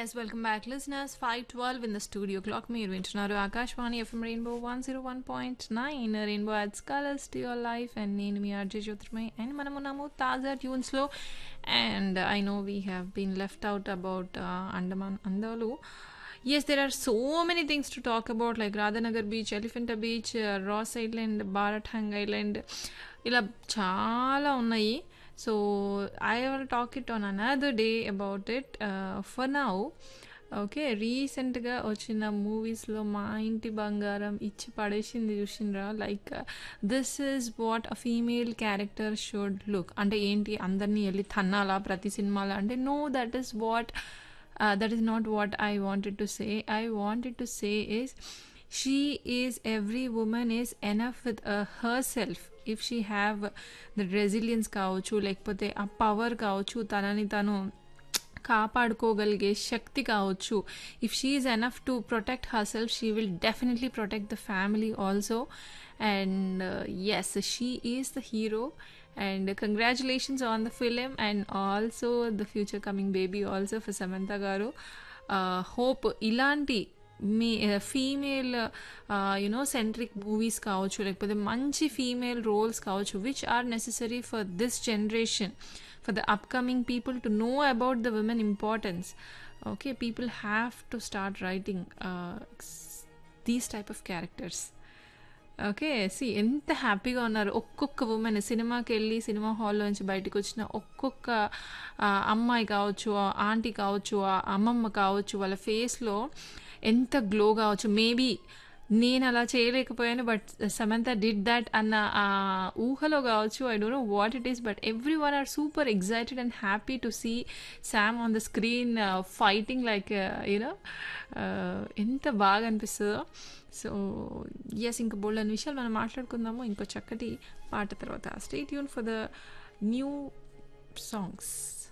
Yes welcome back listeners five twelve in the studio clock మీరు వింటున్నారు Akashvani FM Rainbow one zero one point nine Rainbow adds colours to your life and నేను మీ RJ Jyotirmay and మనం ఉన్నాము తాజా ట్యూన్స్లో and I know we have been left out about Andaman అందాలు yes there are so many things to talk about like radhanagar beach elephanta beach uh, ross island barathang island ఇలా చాలా ఉన్నాయి so I will talk it on another day about it for now okay రీసెంట్గా వచ్చిన మూవీస్లో మా ఇంటి బంగారం ఇచ్చి పడేసింది చూసిండ్రా like this is what a female character should look అంటే ఏంటి అందరినీ వెళ్ళి తన్నాలా ప్రతి సినిమాలో అంటే no that is what uh, that is not what I wanted to say. I wanted to say is she is every woman is enough with uh, herself if she have the resilience కావచ్చు లేకపోతే ఆ power కావచ్చు తనని తను కాపాడుకోగలిగే శక్తి కావచ్చు if she is enough to protect herself she will definitely protect the family also and yes she is the hero and congratulations on the film and also the future coming baby also for Samantha garu uh, hope ఇలాంటి మీ female you know centric movies కావచ్చు లేకపోతే మంచి female roles కావచ్చు which are necessary for this generation for the upcoming people to know about the women importance okay people have to start writing these type of characters okay see ఎంత హ్యాపీగా ఉన్నారు ఒక్కొక్క women సినిమాకి వెళ్ళి cinema హాల్లో నుంచి బయటకు వచ్చిన ఒక్కొక్క అమ్మాయి కావచ్చు ఆంటీ కావచ్చు అమ్మమ్మ కావచ్చు వాళ్ళ ఫేస్లో ఎంత గ్లో కావచ్చు మేబీ నేను అలా చేయలేకపోయాను బట్ సమంత డిడ్ దట్ అన్న ఆ ఊహలో కావచ్చు I don't know what it is but every one are super excited and happy to see Sam on the screen fighting like you know ఎంత బాగా అనిపిస్తుందో సో ఎస్ ఇంకా బోల్డ్ అనే విషయాలు మనం మాట్లాడుకుందాము ఇంకో చక్కటి పాట తర్వాత stay tune for the new songs